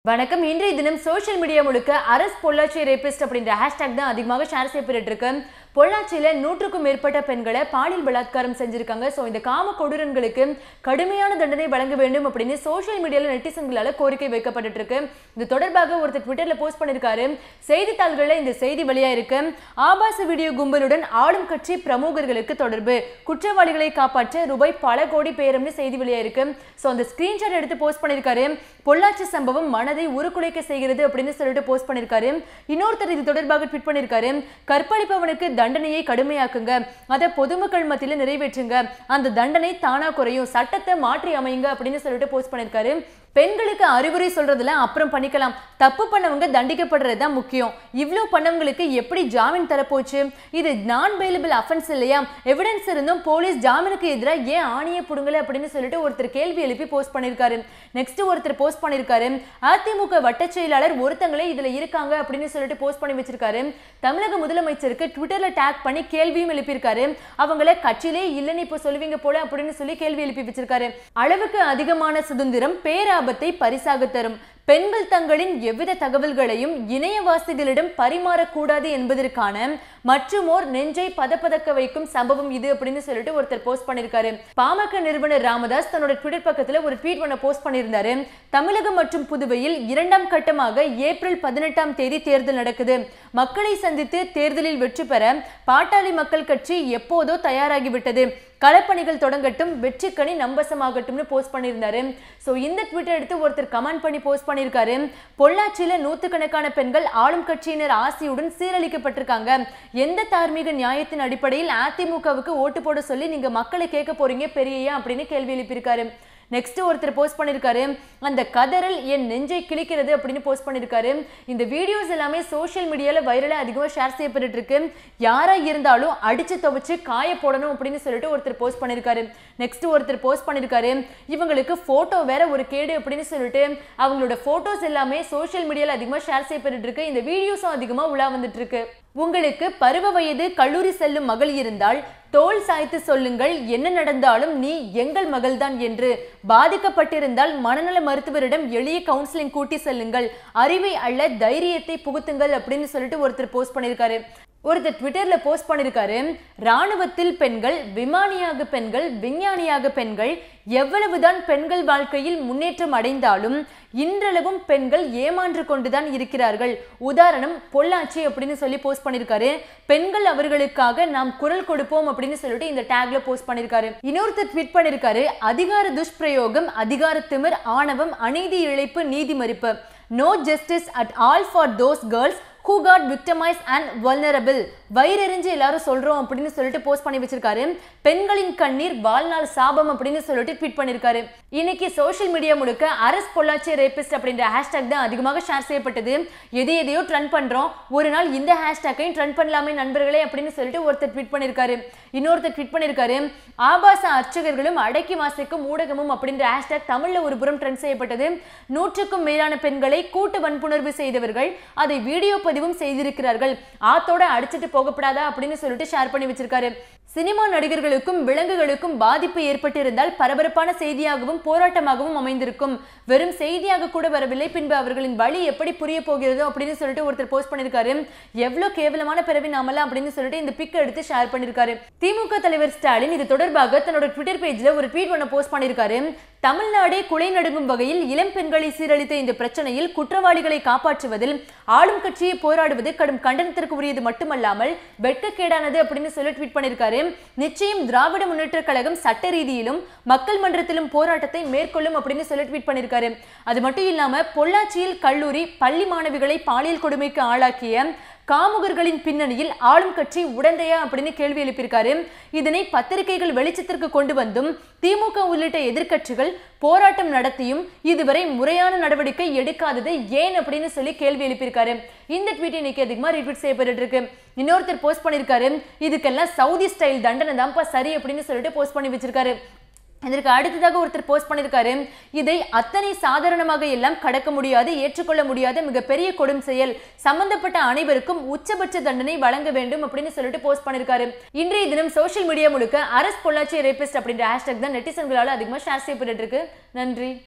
வணக்கம் இன்றைய தினம் சோஷியல் மீடியா முழுக்க அரஸ் பொள்ளாச்சி ரேபிஸ்ட் அப்படின்ற ஹேஷ்டாக் தான் அதிகமாக ஷேர் செய்யப்பட்டு இருக்கு பொள்ளாச்சியில நூற்றுக்கும் மேற்பட்ட பெண்களை பாலியல் பலாத்காரம் செஞ்சிருக்காங்க ஸோ இந்த காம கொடூரன்களுக்கு கடுமையான தண்டனை வழங்க வேண்டும் அப்படின்னு சோஷியல் மீடியால நெட்டிசன்களால கோரிக்கை வைக்கப்பட்டு இருக்கு இது தொடர்பாக ஒருத்தர் ட்விட்டர்ல போஸ்ட் பண்ணிருக்காரு செய்தித்தாள்களில் இந்த செய்தி வெளியா இருக்கு ஆபாச வீடியோ கும்பலுடன் ஆளும் கட்சி பிரமுகர்களுக்கு தொடர்பு குற்றவாளிகளை காப்பாற்ற ரூபாய் பல கோடி பேரம்னு செய்தி வெளியா இருக்கு ஸோ அந்த ஸ்கிரீன்ஷாட் எடுத்து போஸ்ட் பண்ணிருக்காரு பொள்ளாச்சி சம்பவம் மனதை உருக்குலைக்க செய்கிறது அப்படின்னு சொல்லிட்டு போஸ்ட் பண்ணிருக்காரு இன்னொருத்தர் இது தொடர்பாக ட்வீட் பண்ணிருக்காரு கற்பழிப்பவனுக்கு தண்டனையை கடுமையாக்குங்க அதை பொதுமக்கள் மத்தியில நிறைவேற்றுங்க அந்த தண்டனை தானா குறையும் சட்டத்தை மாற்றி அமையுங்க அப்படின்னு சொல்லிட்டு போஸ்ட் பண்ணிருக்காரு பெண்களுக்கு அறிவுரை சொல்றதுல அப்புறம் பண்ணிக்கலாம் தப்பு பண்ணவங்க தண்டிக்கப்படுறது தான் முக்கியம் இவ்வளோ பண்ணவங்களுக்கு எப்படி ஜாமீன் தரப்போச்சு இது நான் பெயிலபிள் அஃபென்ஸ் இல்லையா எவிடன்ஸ் இருந்தும் போலீஸ் ஜாமீனுக்கு எதிராக ஏன் ஆணியை புடுங்கல அப்படின்னு சொல்லிட்டு ஒருத்தர் கேள்வி எழுப்பி போஸ்ட் பண்ணியிருக்காரு நெக்ஸ்ட் ஒருத்தர் போஸ்ட் பண்ணியிருக்காரு அதிமுக வட்டச் செயலாளர் ஒருத்தங்களே இதுல இருக்காங்க அப்படின்னு சொல்லிட்டு போஸ்ட் பண்ணி வச்சிருக்காரு தமிழக முதலமைச்சருக்கு ட்விட்டர்ல டேக் பண்ணி கேள்வியும் எழுப்பியிருக்காரு அவங்கள கட்சியிலே இல்லைன்னு இப்போ சொல்லுவீங்க போல அப்படின்னு சொல்லி கேள்வி எழுப்பி வச்சிருக்காரு அளவுக்கு அதிகமான சுதந்திரம் பேராபத்தை பரிசாக தரும் பெண்கள் தங்களின் எவ்வித தகவல்களையும் இணையவாசிகளிடம் பரிமாறக்கூடாது என்பதற்கான மற்றுமோர் நெஞ்சை பதப்பதக்க வைக்கும் சம்பவம் இது அப்படின்னு சொல்லிட்டு ஒருத்தர் போஸ்ட் பண்ணிருக்காரு பாமக நிறுவனர் ராமதாஸ் தன்னோட ட்விட்டர் பக்கத்துல ஒரு ட்வீட் பண்ண போஸ்ட் பண்ணியிருந்தாரு தமிழகம் மற்றும் புதுவையில் இரண்டாம் கட்டமாக ஏப்ரல் பதினெட்டாம் தேதி தேர்தல் நடக்குது மக்களை சந்தித்து தேர்தலில் வெற்றி பெற பாட்டாளி மக்கள் கட்சி எப்போதோ தயாராகிவிட்டது களப்பணிகள் தொடங்கட்டும் வெற்றிக்கணி நம்பசமாகட்டும்னு போஸ்ட் பண்ணியிருந்தாரு ஸோ இந்த ட்விட்டர் எடுத்து ஒருத்தர் கமெண்ட் பண்ணி போஸ்ட் பண்ணியிருக்காரு பொள்ளாச்சியில நூற்றுக்கணக்கான பெண்கள் ஆளும் கட்சியினர் ஆசையுடன் சீரழிக்கப்பட்டிருக்காங்க எந்த தார்மீக நியாயத்தின் அடிப்படையில் அதிமுகவுக்கு ஓட்டு போட சொல்லி நீங்க மக்களை கேட்க போறீங்க பெரியயா அப்படின்னு கேள்வி எழுப்பியிருக்காரு நெக்ஸ்ட் ஒருத்தர் போஸ்ட் பண்ணிருக்காரு அந்த கதறல் என் நெஞ்சை கிழிக்கிறது அப்படின்னு போஸ்ட் பண்ணிருக்காரு இந்த வீடியோஸ் எல்லாமே சோஷியல் மீடியால வைரலா அதிகமாக ஷேர் செய்யப்பட்டு இருக்கு யாரா இருந்தாலும் அடிச்சு துவைச்சு காய போடணும் அப்படின்னு சொல்லிட்டு ஒருத்தர் போஸ்ட் பண்ணிருக்காரு நெக்ஸ்ட் ஒருத்தர் போஸ்ட் பண்ணிருக்காரு இவங்களுக்கு போட்டோ வேற ஒரு கேடு அப்படின்னு சொல்லிட்டு அவங்களோட போட்டோஸ் எல்லாமே சோஷியல் மீடியால அதிகமாக ஷேர் செய்யப்பட்டு இருக்கு இந்த வீடியோஸும் அதிகமாக உலா வந்துட்டு இருக்கு உங்களுக்கு பருவ வயது கல்லூரி செல்லும் மகள் இருந்தால் தோல் சாய்த்து சொல்லுங்கள் என்ன நடந்தாலும் நீ எங்கள் மகள்தான் என்று பாதிக்கப்பட்டிருந்தால் மனநல மருத்துவரிடம் எளிய கவுன்சிலிங் கூட்டி செல்லுங்கள் அறிவை அல்ல தைரியத்தை புகுத்துங்கள் அப்படின்னு சொல்லிட்டு ஒருத்தர் போஸ்ட் பண்ணியிருக்காரு ஒருத்தர் ட்விட்டர்ல போஸ்ட் பண்ணிருக்காரு ராணுவத்தில் பெண்கள் விமானியாக பெண்கள் விஞ்ஞானியாக பெண்கள் எவ்வளவுதான் பெண்கள் வாழ்க்கையில் முன்னேற்றம் அடைந்தாலும் இன்றளவும் பெண்கள் ஏமாற்று கொண்டுதான் இருக்கிறார்கள் உதாரணம் பொள்ளாச்சி அப்படின்னு சொல்லி போஸ்ட் பண்ணிருக்காரு பெண்கள் அவர்களுக்காக நாம் குரல் கொடுப்போம் அப்படின்னு சொல்லிட்டு இந்த டேக்ல போஸ்ட் பண்ணிருக்காரு இன்னொருத்தர் ட்வீட் பண்ணிருக்காரு அதிகார துஷ்பிரயோகம் அதிகார திமிர் ஆணவம் அநீதி இழைப்பு நீதி மறுப்பு no justice at all for those girls who got victimised and vulnerable வயிறெறிஞ்சு எல்லாரும் சொல்றோம் அப்படின்னு சொல்லிட்டு போஸ்ட் பண்ணி வச்சிருக்காரு பெண்களின் கண்ணீர் வாழ்நாள் சாபம் அப்படின்னு சொல்லிட்டு ட்வீட் பண்ணிருக்காரு இன்னைக்கு சோஷியல் மீடியா முழுக்க அரஸ் பொள்ளாச்சி ரேபிஸ்ட் அப்படின்ற ஹேஷ்டாக் தான் அதிகமாக ஷேர் செய்யப்பட்டது எது எதையோ ட்ரெண்ட் பண்றோம் ஒரு நாள் இந்த ஹேஷ்டாக்கையும் ட்ரெண்ட் பண்ணலாமே நண்பர்களே அப்படின்னு சொல்லிட்டு ஒருத்தர் ட்வீட் பண்ணிருக்காரு இன்னொருத்தர் ட்வீட் பண்ணிருக்காரு ஆபாச அர்ச்சகர்களும் அடக்கி வாசிக்கும் ஊடகமும் அப்படின்ற ஹேஷ்டாக் தமிழ்ல ஒரு புறம் ட்ரெண்ட் செய்யப்பட்டது நூற்றுக்கும் மேலான பெண்களை கூட்டு வன்புணர்வு செய்தவர்கள் அதை வீடியோ பதிவும் செய்திருக்கிறார்கள் ஆத்தோட அடிச்சிட்டு போகப்படாதா அப்படின்னு சொல்லிட்டு ஷேர் பண்ணி வச்சிருக்காரு சினிமா நடிகர்களுக்கும் விலங்குகளுக்கும் பாதிப்பு ஏற்பட்டிருந்தால் பரபரப்பான செய்தியாகவும் போராட்டமாகவும் அமைந்திருக்கும் வெறும் செய்தியாக கூட வரவில்லை பின்பு அவர்களின் வழி எப்படி புரிய போகிறதோ அப்படின்னு சொல்லிட்டு ஒருத்தர் போஸ்ட் பண்ணிருக்காரு எவ்வளவு கேவலமான பிறவி நாமலாம் அப்படின்னு சொல்லிட்டு இந்த பிக் எடுத்து ஷேர் பண்ணிருக்காரு திமுக தலைவர் ஸ்டாலின் இது தொடர்பாக தன்னோட ட்விட்டர் பேஜ்ல ஒரு ட்வீட் ஒன்று போஸ்ட் பண்ணிருக்காரு தமிழ்நாடே குலை நடுங்கும் வகையில் இளம் பெண்களை சீரழித்த இந்த பிரச்சனையில் குற்றவாளிகளை காப்பாற்றுவதில் ஆளும் கட்சியை போராடுவது கடும் கண்டனத்திற்கு உரியது மட்டுமல்லாமல் வெட்கக்கேடானது அப்படின்னு சொல்லி ட்வீட் பண்ணிருக்காரு நிச்சயம் திராவிட முன்னேற்ற கழகம் சட்ட ரீதியிலும் மக்கள் மன்றத்திலும் போராட்டத்தை மேற்கொள்ளும் அப்படின்னு சொல்லி ட்வீட் பண்ணிருக்காரு அது மட்டும் இல்லாம பொள்ளாச்சியில் கல்லூரி பள்ளி மாணவிகளை பாலியல் கொடுமைக்கு ஆளாக்கிய காமுகர்களின் பின்னணியில் ஆளும் கட்சி உடந்தையா அப்படின்னு கேள்வி எழுப்பியிருக்காரு இதனை பத்திரிகைகள் வெளிச்சத்திற்கு கொண்டு வந்தும் திமுக உள்ளிட்ட எதிர்க்கட்சிகள் போராட்டம் நடத்தியும் இதுவரை முறையான நடவடிக்கை எடுக்காதது ஏன் அப்படின்னு சொல்லி கேள்வி எழுப்பியிருக்காரு இந்த ட்வீட் இன்னைக்கு அதிகமா ரிட்வீட் செய்யப்பட்டு இருக்கு இன்னொருத்தர் போஸ்ட் பண்ணிருக்காரு இதுக்கெல்லாம் சவுதி ஸ்டைல் தண்டனை தான்ப்பா சரி அப்படின்னு சொல்லிட்டு போஸ்ட் பண்ணி வச்சிருக்காரு இதற்கு அடுத்ததாக ஒருத்தர் போஸ்ட் பண்ணிருக்காரு இதை அத்தனை சாதாரணமாக எல்லாம் கடக்க முடியாது ஏற்றுக்கொள்ள முடியாத மிகப்பெரிய கொடும் செயல் சம்பந்தப்பட்ட அனைவருக்கும் உச்சபட்ச தண்டனை வழங்க வேண்டும் அப்படின்னு சொல்லிட்டு போஸ்ட் பண்ணிருக்காரு இன்றைய தினம் சோஷியல் மீடியா முழுக்க அரஸ் பொள்ளாச்சி ரேபிஸ்ட் அப்படின்ற ஹேஷ்டாக் தான் நெட்டிசன்களால அதிகமாக ஷேர் செய்யப்பட்டு இருக்கு நன்றி